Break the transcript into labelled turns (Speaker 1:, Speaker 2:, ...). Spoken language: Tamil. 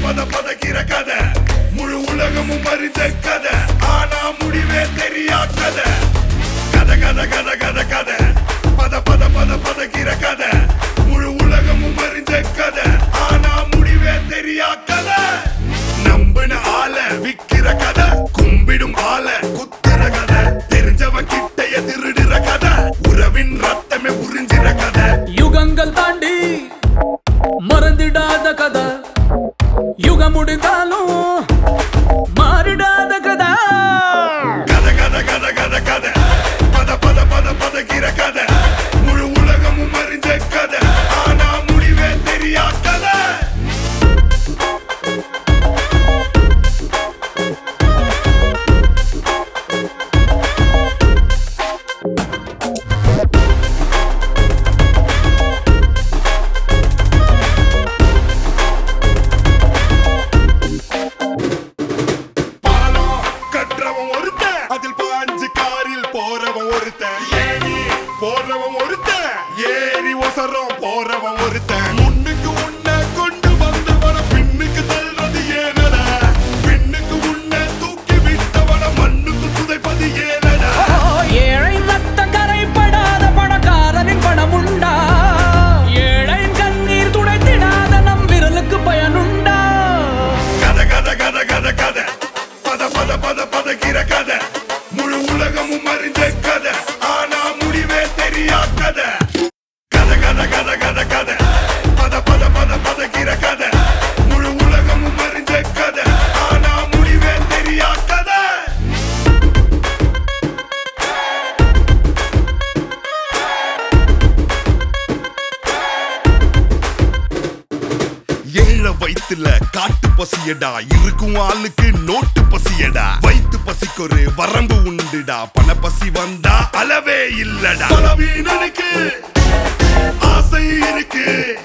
Speaker 1: பத பதக்கிற கதை முழு உலகமும் அறிந்த கதை ஆனா முடிவே தெரியா கதை கதை கதை கதை கதை கதை பத பத பத பதக்கிற கதை முழு உலகமும் அறிந்த கதை ஆனா முடிவே தெரியா கதை நம்பின ஆள விக்கிற கதை கும்பிடும் ஆள குத்துற கதை தெரிஞ்சவன் கிட்டைய திருடுற கதை உறவின் ரத்தமே உறிஞ்சிற கதை
Speaker 2: யுகங்கள் தாண்டி மறந்திடாத கதை யுகம் முடிந்தாலும் மாறிடாத கதை
Speaker 1: கதை கதை கதை கதை கதை பத பத பத பதக்கிற கதை முழு உலகமும் அறிஞ்ச கதை ஆனா முடிவே தெரியா கதை பாலம் கற்றவன் ஒருத்தன் அதில் பாஞ்சு காரில் போறவன் ஒருத்தன் ஏறி போறவன் ஒருத்தன் ஏறி ஒசரம் போறவன் ஒருத்தன் முன்னுக்கு உன்னை கொண்டு வந்தவன பின்னுக்கு தள்ளுறது ஏனடா பின்னுக்கு உன்னை தூக்கி விட்டவன மண்ணுக்கு புதைப்பது ஏனடா
Speaker 2: ஏழை ரத்த கரைப்படாத பணக்காரனின் பணம் உண்டா ஏழை கண்ணீர் துடைத்திடாத நம் விரலுக்கு பயனுண்டா
Speaker 1: கதை கதை கதை கதை கதை பத பத பத பதக்கிற கதை முழு உலகமும் அறிஞ்ச கதை ஆனா முடிவே தெரியா கதை கதை கதை கதை கதை கதை பத பத பத பதக்கிற கதை முழு உலகமும் அறிஞ்ச கதை ஆனா முடிவே தெரியா கதை ஏழ வயித்துல காட்டு பசியடா இருக்கும் ஆளுக்கு நோட்டு பசியடா வயித்து பசிக்கொரு வரம்பு உண்டுடா பண பசி வந்தா அளவே இல்லடா பலவீனனுக்கு ஆசை இருக்கு